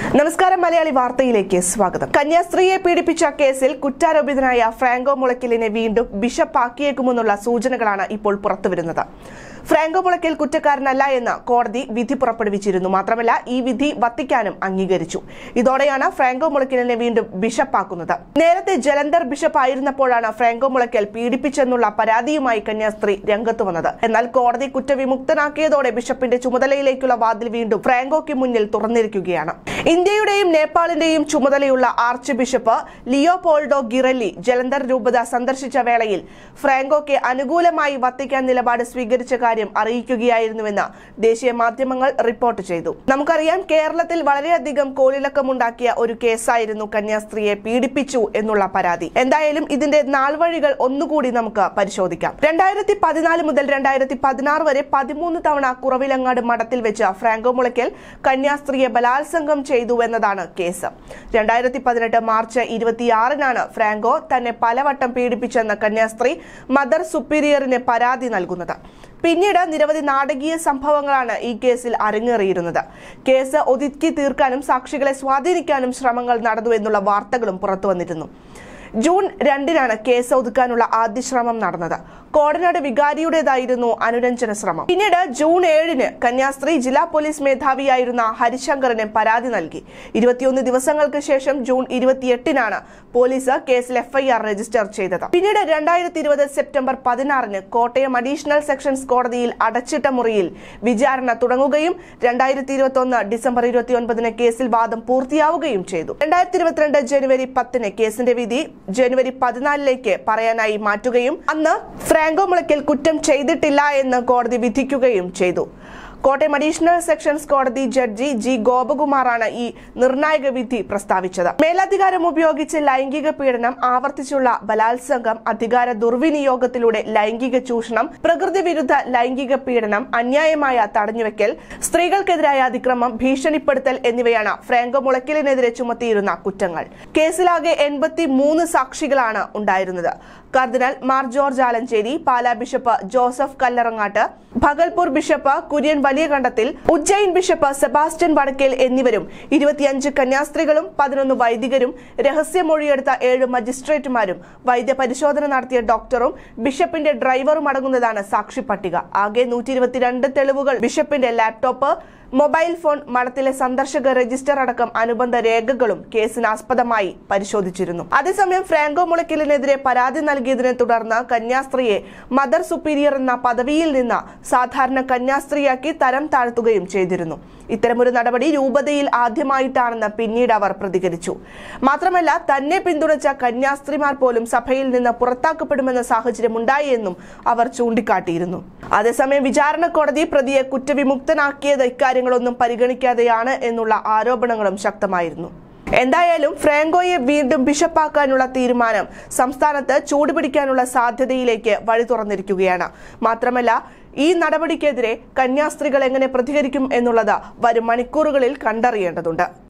നമസ്കാരം മലയാളി വാർത്തയിലേക്ക് സ്വാഗതം കന്യാസ്ത്രീയെ പീഡിപ്പിച്ച കേസിൽ കുറ്റാരോപിതനായ ഫ്രാങ്കോ മുളയ്ക്കലിനെ വീണ്ടും ബിഷപ്പാക്കിയേക്കുമെന്നുള്ള സൂചനകളാണ് ഇപ്പോൾ പുറത്തുവരുന്നത് ഫ്രാങ്കോ മുളയ്ക്കൽ കുറ്റക്കാരനല്ല എന്ന് കോടതി വിധി പുറപ്പെടുവിച്ചിരുന്നു മാത്രമല്ല ഈ വിധി വത്തിക്കാനും അംഗീകരിച്ചു ഇതോടെയാണ് ഫ്രാങ്കോ മുളയ്ക്കലിനെ വീണ്ടും ബിഷപ്പാക്കുന്നത് നേരത്തെ ജലന്ധർ ബിഷപ്പ് ആയിരുന്നപ്പോഴാണ് ഫ്രാങ്കോ മുളയ്ക്കൽ പീഡിപ്പിച്ചെന്നുള്ള പരാതിയുമായി കന്യാസ്ത്രീ രംഗത്ത് വന്നത് എന്നാൽ കോടതി കുറ്റവിമുക്തനാക്കിയതോടെ ബിഷപ്പിന്റെ ചുമതലയിലേക്കുള്ള വാതിൽ വീണ്ടും ഫ്രാങ്കോയ്ക്ക് മുന്നിൽ തുറന്നിരിക്കുകയാണ് ഇന്ത്യയുടെയും നേപ്പാളിന്റെയും ചുമതലയുള്ള archbishop Leopoldo Girelli Jalandhar രൂപത സന്ദർശിച്ച വേളയിൽ ഫ്രാങ്കോയ്ക്ക് അനുകൂലമായി വത്തിക്കാൻ നിലപാട് സ്വീകരിച്ച കാര്യം അറിയിക്കുകയായിരുന്നുവെന്ന് ദേശീയ മാധ്യമങ്ങൾ റിപ്പോർട്ട് ചെയ്തു നമുക്കറിയാം കേരളത്തിൽ വളരെയധികം കോളിളക്കമുണ്ടാക്കിയ ഒരു കേസായിരുന്നു കന്യാസ്ത്രീയെ പീഡിപ്പിച്ചു എന്നുള്ള പരാതി എന്തായാലും ഇതിന്റെ നാൾവഴികൾ ഒന്നുകൂടി നമുക്ക് പരിശോധിക്കാം രണ്ടായിരത്തി പതിനാല് മുതൽ രണ്ടായിരത്തി പതിനാറ് വരെ പതിമൂന്ന് തവണ കുറവിലങ്ങാട് മഠത്തിൽ വെച്ച് ഫ്രാങ്കോ മുളയ്ക്കൽ കന്യാസ്ത്രീയെ ബലാത്സംഗം ചെയ്തു എന്നതാണ് കേസ് രണ്ടായിരത്തി പതിനെട്ട് മാർച്ച് ഇരുപത്തിയാറിനാണ് ഫ്രാങ്കോ തന്നെ പലവട്ടം പീഡിപ്പിച്ചെന്ന കന്യാസ്ത്രീ മദർ സുപ്പീരിയറിന് പരാതി നൽകുന്നത് പിന്നീട് നിരവധി നാടകീയ സംഭവങ്ങളാണ് ഈ കേസിൽ അരങ്ങേറിയിരുന്നത് കേസ് ഒതുക്കി തീർക്കാനും സാക്ഷികളെ സ്വാധീനിക്കാനും ശ്രമങ്ങൾ നടന്നു എന്നുള്ള വാർത്തകളും പുറത്തുവന്നിരുന്നു ജൂൺ രണ്ടിനാണ് കേസ് ഒതുക്കാനുള്ള ആദ്യ ശ്രമം നടന്നത് കോടനാട് വികാരിയുടേതായിരുന്നു അനുരഞ്ജന ശ്രമം പിന്നീട് ജൂൺ ഏഴിന് കന്യാസ്ത്രീ ജില്ലാ പോലീസ് മേധാവിയായിരുന്ന ഹരിശങ്കറിന് പരാതി നൽകി ഇരുപത്തിയൊന്ന് ദിവസങ്ങൾക്ക് ശേഷം ജൂൺ ഇരുപത്തിയെട്ടിനാണ് പോലീസ് കേസിൽ എഫ്ഐആർ രജിസ്റ്റർ ചെയ്തത് പിന്നീട് രണ്ടായിരത്തി ഇരുപത് സെപ്റ്റംബർ പതിനാറിന് കോട്ടയം അഡീഷണൽ സെഷൻസ് കോടതിയിൽ അടച്ചിട്ട മുറിയിൽ വിചാരണ തുടങ്ങുകയും രണ്ടായിരത്തി ഇരുപത്തി ഒന്ന് ഡിസംബർ ഇരുപത്തിയൊൻപതിന് കേസിൽ വാദം പൂർത്തിയാവുകയും ചെയ്തു രണ്ടായിരത്തി ഇരുപത്തിരണ്ട് ജനുവരി പത്തിന് കേസിന്റെ വിധി ജനുവരി പതിനാലിലേക്ക് പറയാനായി മാറ്റുകയും അന്ന് ഫ്രാങ്കോ മുളയ്ക്കൽ കുറ്റം ചെയ്തിട്ടില്ല എന്ന് കോടതി വിധിക്കുകയും ചെയ്തു കോട്ടയം അഡീഷണൽ സെഷൻസ് കോടതി ജഡ്ജി ജി ഗോപകുമാറാണ് ഈ നിർണായക വിധി പ്രസ്താവിച്ചത് മേലധികാരം ഉപയോഗിച്ച് ലൈംഗിക പീഡനം ആവർത്തിച്ചുള്ള ബലാത്സംഗം അധികാര ദുർവിനിയോഗത്തിലൂടെ ലൈംഗിക ചൂഷണം പ്രകൃതി വിരുദ്ധ ലൈംഗിക പീഡനം അന്യായമായ തടഞ്ഞുവെക്കൽ സ്ത്രീകൾക്കെതിരായ അതിക്രമം ഭീഷണിപ്പെടുത്തൽ എന്നിവയാണ് ഫ്രാങ്കോ മുളയ്ക്കലിനെതിരെ ചുമത്തിയിരുന്ന കുറ്റങ്ങൾ കേസിലാകെ എൺപത്തി മൂന്ന് സാക്ഷികളാണ് ഉണ്ടായിരുന്നത് കർദിനാൾ Mar George Alencherry Pala bishop Joseph Kallarangatt Bhagalpur bishop Kurian Valiyakandathil Ujjain bishop Sebastian Vadakel എന്നിവരും ഇരുപത്തിയഞ്ച് കന്യാസ്ത്രീകളും പതിനൊന്ന് വൈദികരും രഹസ്യമൊഴിയെടുത്ത ഏഴ് മജിസ്ട്രേറ്റുമാരും വൈദ്യപരിശോധന നടത്തിയ ഡോക്ടറും ബിഷപ്പിന്റെ ഡ്രൈവറും അടങ്ങുന്നതാണ് സാക്ഷി പട്ടിക ആകെ നൂറ്റി ഇരുപത്തിരണ്ട് തെളിവുകൾ ബിഷപ്പിന്റെ ലാപ്ടോപ്പ് മൊബൈൽ ഫോൺ മഠത്തിലെ സന്ദർശക രജിസ്റ്റർ അടക്കം അനുബന്ധ രേഖകളും കേസിനാസ്പദമായി പരിശോധിച്ചിരുന്നു അതേസമയം ഫ്രാങ്കോ മുളയ്ക്കലിനെതിരെ പരാതി നൽകിയതിനെ തുടർന്ന് കന്യാസ്ത്രീയെ മദർ സുപ്പീരിയർ എന്ന പദവിയിൽ നിന്ന് സാധാരണ കന്യാസ്ത്രീയാക്കി തരം താഴ്ത്തുകയും ചെയ്തിരുന്നു ഇത്തരമൊരു നടപടി രൂപതയിൽ ആദ്യമായിട്ടാണെന്ന് പിന്നീട് അവർ പ്രതികരിച്ചു മാത്രമല്ല തന്നെ പിന്തുണച്ച കന്യാസ്ത്രീമാർ പോലും സഭയിൽ നിന്ന് പുറത്താക്കപ്പെടുമെന്ന സാഹചര്യം ഉണ്ടായി എന്നും അവർ ചൂണ്ടിക്കാട്ടിയിരുന്നു അതേസമയം വിചാരണ കോടതി പ്രതിയെ കുറ്റവിമുക്തനാക്കിയത് ഇക്കാര്യങ്ങളൊന്നും പരിഗണിക്കാതെയാണ് എന്നുള്ള ആരോപണങ്ങളും ശക്തമായിരുന്നു എന്തായാലും ഫ്രാങ്കോയെ വീണ്ടും ബിഷപ്പാക്കാനുള്ള തീരുമാനം സംസ്ഥാനത്ത് ചൂടുപിടിക്കാനുള്ള സാധ്യതയിലേക്ക് വഴി തുറന്നിരിക്കുകയാണ് മാത്രമല്ല ഈ നടപടിക്കെതിരെ കന്യാസ്ത്രീകൾ എങ്ങനെ പ്രതികരിക്കും എന്നുള്ളത് വരും മണിക്കൂറുകളിൽ കണ്ടറിയേണ്ടതുണ്ട്